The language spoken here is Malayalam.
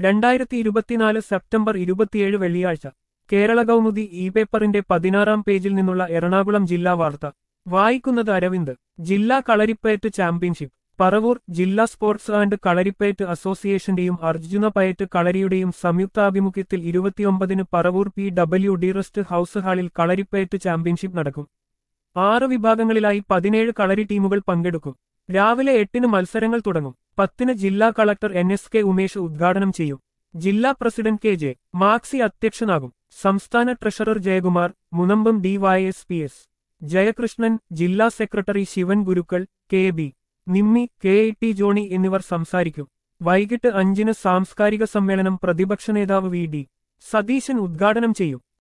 രണ്ടായിരത്തി ഇരുപത്തിനാല് സെപ്റ്റംബർ ഇരുപത്തിയേഴ് വെള്ളിയാഴ്ച കേരള കൗമുദി ഇ പേപ്പറിന്റെ പതിനാറാം പേജിൽ നിന്നുള്ള എറണാകുളം ജില്ലാ വാർത്ത വായിക്കുന്നത് അരവിന്ദ് ജില്ലാ കളരിപ്പയറ്റ് ചാമ്പ്യൻഷിപ്പ് പറവൂർ ജില്ലാ സ്പോർട്സ് ആൻഡ് കളരിപ്പയറ്റ് അസോസിയേഷന്റെയും അർജുന പയറ്റ് കളരിയുടെയും സംയുക്താഭിമുഖ്യത്തിൽ ഇരുപത്തിയൊമ്പതിന് Paravur P W D rest house ഹാളിൽ കളരിപ്പയറ്റ് ചാമ്പ്യൻഷിപ്പ് നടക്കും ആറ് വിഭാഗങ്ങളിലായി പതിനേഴ് കളരി ടീമുകൾ പങ്കെടുക്കും രാവിലെ എട്ടിന് മത്സരങ്ങൾ തുടങ്ങും പത്തിന് ജില്ലാ collector N S K Umesh ഉദ്ഘാടനം ചെയ്യും ജില്ലാ പ്രസിഡന്റ് കെ ജെ മാക്സി അധ്യക്ഷനാകും സംസ്ഥാന treasurer Jayakumar Munambam DYS P S Jayakrishnan ജില്ലാ secretary Sivan Gurukkal K B Nimmi K I T Johny എന്നിവർ സംസാരിക്കും വൈകിട്ട് അഞ്ചിന് സാംസ്കാരിക സമ്മേളനം പ്രതിപക്ഷ നേതാവ് വി ഡി സതീശൻ ഉദ്ഘാടനം ചെയ്യും